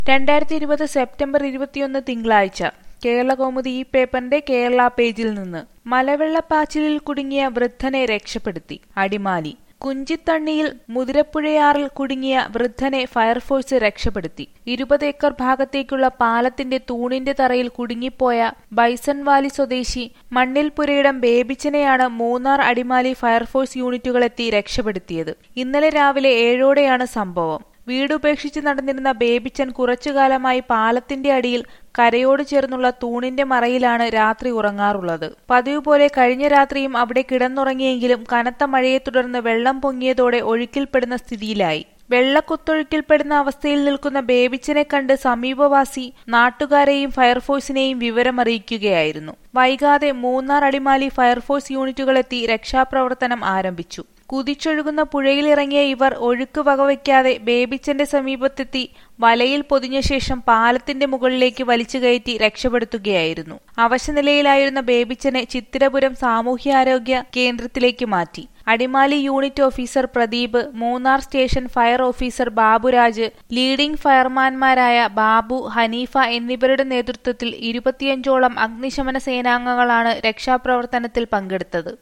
രണ്ടായിരത്തി ഇരുപത് സെപ്റ്റംബർ ഇരുപത്തിയൊന്ന് തിങ്കളാഴ്ച കേരളകൗമുദി ഈ പേപ്പറിന്റെ കേരള പേജിൽ നിന്ന് മലവെള്ളപ്പാച്ചിലിൽ കുടുങ്ങിയ വൃദ്ധനെ രക്ഷപ്പെടുത്തി അടിമാലി കുഞ്ചിത്തണ്ണിയിൽ മുതിരപ്പുഴയാറിൽ കുടുങ്ങിയ വൃദ്ധനെ ഫയർഫോഴ്സ് രക്ഷപ്പെടുത്തി ഇരുപത് ഏക്കർ ഭാഗത്തേക്കുള്ള പാലത്തിന്റെ തൂണിന്റെ തറയിൽ കുടുങ്ങിപ്പോയ ബൈസൺവാലി സ്വദേശി മണ്ണിൽപുരയിടം ബേബിച്ചനെയാണ് മൂന്നാർ അടിമാലി ഫയർഫോഴ്സ് യൂണിറ്റുകളെത്തി രക്ഷപ്പെടുത്തിയത് ഇന്നലെ രാവിലെ ഏഴോടെയാണ് സംഭവം വീടുപേക്ഷിച്ച് നടന്നിരുന്ന ബേബിച്ചൻ കുറച്ചുകാലമായി പാലത്തിന്റെ അടിയിൽ കരയോട് ചേർന്നുള്ള തൂണിന്റെ മറയിലാണ് രാത്രി ഉറങ്ങാറുള്ളത് പതിവ് പോലെ കഴിഞ്ഞ രാത്രിയും അവിടെ കിടന്നുറങ്ങിയെങ്കിലും കനത്ത മഴയെ തുടർന്ന് വെള്ളം പൊങ്ങിയതോടെ ഒഴുക്കിൽപ്പെടുന്ന സ്ഥിതിയിലായി വെള്ളക്കുത്തൊഴുക്കിൽപ്പെടുന്ന അവസ്ഥയിൽ നിൽക്കുന്ന ബേബിച്ചനെ കണ്ട് സമീപവാസി നാട്ടുകാരെയും ഫയർഫോഴ്സിനെയും വിവരമറിയിക്കുകയായിരുന്നു വൈകാതെ മൂന്നാർ അടിമാലി ഫയർഫോഴ്സ് യൂണിറ്റുകളെത്തി രക്ഷാപ്രവർത്തനം ആരംഭിച്ചു കുതിച്ചൊഴുകുന്ന പുഴയിലിറങ്ങിയ ഇവർ ഒഴുക്ക് വകവയ്ക്കാതെ ബേബിച്ചന്റെ സമീപത്തെത്തി വലയിൽ പൊതിഞ്ഞ ശേഷം പാലത്തിന്റെ മുകളിലേക്ക് വലിച്ചു കയറ്റി രക്ഷപ്പെടുത്തുകയായിരുന്നു അവശനിലയിലായിരുന്ന ബേബിച്ചനെ ചിത്തിരപുരം സാമൂഹ്യാരോഗ്യ കേന്ദ്രത്തിലേക്ക് മാറ്റി Adimali unit officer Pradeep Munnar station fire officer Baburaj leading ഫയർമാൻമാരായ ബാബു ഹനീഫ എന്നിവരുടെ നേതൃത്വത്തിൽ ഇരുപത്തിയഞ്ചോളം അഗ്നിശമന സേനാംഗങ്ങളാണ് രക്ഷാപ്രവർത്തനത്തിൽ പങ്കെടുത്തത്